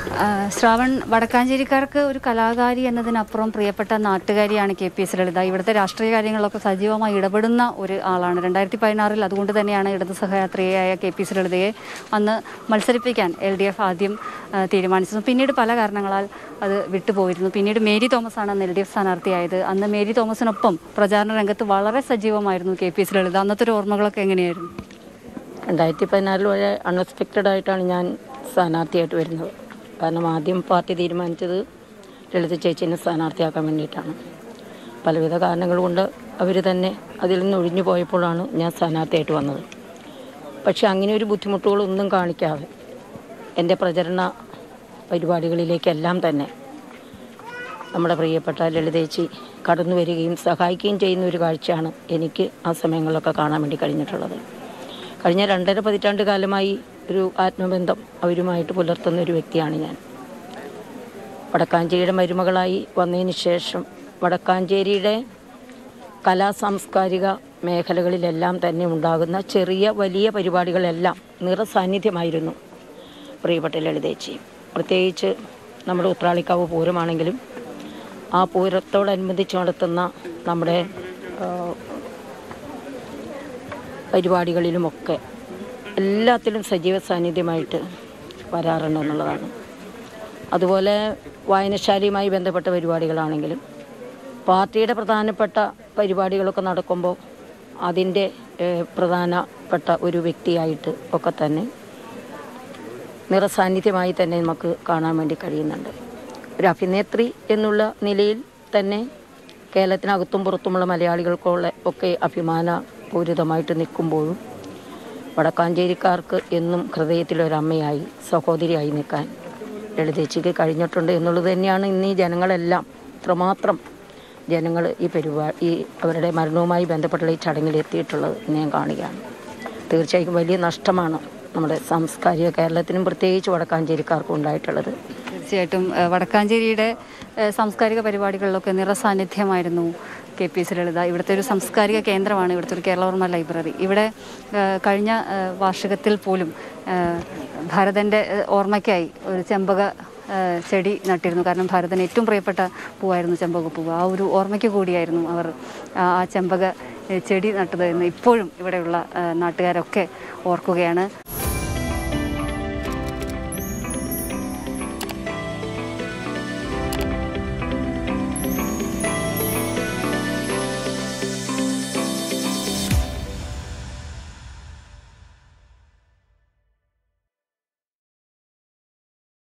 ആ, ശ്രാവൺ വടക്കാഞ്ചേരിക്കാർക്ക് ഒരു കലാകാരി എന്നതിനപ്പുറം പ്രിയപ്പെട്ട നാട്ടുകാരിയാണ് കെ പി എസ് ലളിത ഇവിടുത്തെ രാഷ്ട്രീയ കാര്യങ്ങളിലൊക്കെ സജീവമായി ഇടപെടുന്ന ഒരു ആളാണ് രണ്ടായിരത്തി പതിനാറിൽ അതുകൊണ്ട് തന്നെയാണ് ഇടത് സഹയാത്രികയായ കെ പി എസ് ലളിതയെ അന്ന് മത്സരിപ്പിക്കാൻ എൽ ഡി എഫ് ആദ്യം ആ, തീരുമാനിച്ചത് പിന്നീട് പല കാരണങ്ങളാൽ അത് വിട്ടുപോയിരുന്നു പിന്നീട് മേരി തോമസ് ആണ് അന്ന് എൽ ഡി എഫ് സ്ഥാനാർത്ഥിയായത് അന്ന് മേരി തോമസിനൊപ്പം പ്രചാരണ രംഗത്ത് വളരെ സജീവമായിരുന്നു കെ പി എസ് ലളിത അന്നത്തെ ഒരു ഓർമ്മകളൊക്കെ എങ്ങനെയായിരുന്നു രണ്ടായിരത്തി പതിനാറിൽ വളരെ അൺഎക്സ്പെക്റ്റഡ് ആയിട്ടാണ് ഞാൻ സ്ഥാനാർത്ഥിയായിട്ട് വരുന്നത് കാരണം ആദ്യം പാർട്ടി തീരുമാനിച്ചത് ലളിത ചേച്ചീനെ സ്ഥാനാർത്ഥിയാക്കാൻ വേണ്ടിയിട്ടാണ് പലവിധ കാരണങ്ങൾ കൊണ്ട് അവർ തന്നെ അതിൽ നിന്ന് ഒഴിഞ്ഞു പോയപ്പോഴാണ് ഞാൻ സ്ഥാനാർത്ഥിയായിട്ട് വന്നത് പക്ഷെ അങ്ങനെ ഒരു ബുദ്ധിമുട്ടുകളൊന്നും കാണിക്കാതെ എൻ്റെ പ്രചരണ പരിപാടികളിലേക്കെല്ലാം തന്നെ നമ്മുടെ പ്രിയപ്പെട്ട ലളിതേച്ചി കടന്നു വരികയും സഹായിക്കുകയും ചെയ്യുന്ന ഒരു കാഴ്ചയാണ് എനിക്ക് ആ സമയങ്ങളിലൊക്കെ കാണാൻ വേണ്ടി കഴിഞ്ഞിട്ടുള്ളത് കഴിഞ്ഞ രണ്ടര പതിറ്റാണ്ട് കാലമായി ഒരു ആത്മബന്ധം അവരുമായിട്ട് പുലർത്തുന്ന ഒരു വ്യക്തിയാണ് ഞാൻ വടക്കാഞ്ചേരിയുടെ മരുമകളായി വന്നതിന് ശേഷം വടക്കാഞ്ചേരിയുടെ കലാ സാംസ്കാരിക മേഖലകളിലെല്ലാം തന്നെ ഉണ്ടാകുന്ന ചെറിയ വലിയ പരിപാടികളെല്ലാം നിറസാന്നിധ്യമായിരുന്നു പ്രിയപ്പെട്ട ലളിതേച്ചി പ്രത്യേകിച്ച് നമ്മുടെ ഉത്രാളിക്കാവ് പൂരമാണെങ്കിലും ആ പൂരത്തോടനുബന്ധിച്ച് നടത്തുന്ന നമ്മുടെ ആ, പരിപാടികളിലുമൊക്കെ എല്ലാത്തിലും സജീവ സാന്നിധ്യമായിട്ട് വരാറുണ്ട് എന്നുള്ളതാണ് അതുപോലെ വായനശാലയുമായി ബന്ധപ്പെട്ട പരിപാടികളാണെങ്കിലും പാർട്ടിയുടെ പ്രധാനപ്പെട്ട പരിപാടികളൊക്കെ നടക്കുമ്പോൾ അതിൻ്റെ ഏഹ്, പ്രധാനപ്പെട്ട ഒരു വ്യക്തിയായിട്ട് ഒക്കെ തന്നെ നിറസാന്നിധ്യമായി തന്നെ നമുക്ക് കാണാൻ വേണ്ടി കഴിയുന്നുണ്ട് ഒരു അഭിനേത്രി എന്നുള്ള നിലയിൽ തന്നെ കേരളത്തിനകത്തും പുറത്തുമുള്ള മലയാളികൾക്കുള്ള ഒക്കെ അഭിമാനപൂരിതമായിട്ട് നിൽക്കുമ്പോഴും വടക്കാഞ്ചേരിക്കാർക്ക് എന്നും ഹൃദയത്തിലൊരമ്മയായി സഹോദരിയായി നിൽക്കാൻ ലളിതേച്ചിക്ക് കഴിഞ്ഞിട്ടുണ്ട് എന്നുള്ളത് തന്നെയാണ് ഇന്ന് ഈ ജനങ്ങളെല്ലാം ഇത്രമാത്രം ജനങ്ങൾ ഈ പരിപാടി ഈ അവരുടെ മരണവുമായി ബന്ധപ്പെട്ടുള്ള ഈ ചടങ്ങിൽ എത്തിയിട്ടുള്ളത് എന്ന് ഞാൻ കാണുകയാണ് തീർച്ചയായും വലിയ നഷ്ടമാണ് നമ്മുടെ സാംസ്കാരിക കേരളത്തിനും പ്രത്യേകിച്ച് വടക്കാഞ്ചേരിക്കാർക്കും ഉണ്ടായിട്ടുള്ളത് തീർച്ചയായിട്ടും ഏഹ്, വടക്കാഞ്ചേരിയുടെ ഏഹ്, സാംസ്കാരിക പരിപാടികളിലൊക്കെ നിറസാന്നിധ്യമായിരുന്നു കെ പി എസ് ലളിത ഇവിടുത്തെ ഒരു സാംസ്കാരിക കേന്ദ്രമാണ് ഇവിടുത്തെ ഒരു കേരളവർമ്മ ലൈബ്രറി ഇവിടെ ഏഹ്, കഴിഞ്ഞ ഏഹ്, വാർഷികത്തിൽ പോലും ഏഹ്, ഭരതൻ്റെ ഏഹ്, ഓർമ്മയ്ക്കായി ഒരു ചെമ്പക ഏഹ്, ചെടി നട്ടിരുന്നു കാരണം ഭാരതന് ഏറ്റവും പ്രിയപ്പെട്ട പൂവായിരുന്നു ചെമ്പകപ്പൂവ് ആ ഒരു ഓർമ്മയ്ക്ക് കൂടിയായിരുന്നു അവർ ആ ആ ചെമ്പക ഏഹ്, ചെടി നട്ടത് എന്ന് ഇപ്പോഴും ഇവിടെയുള്ള ഏഹ്, നാട്ടുകാരൊക്കെ ഓർക്കുകയാണ്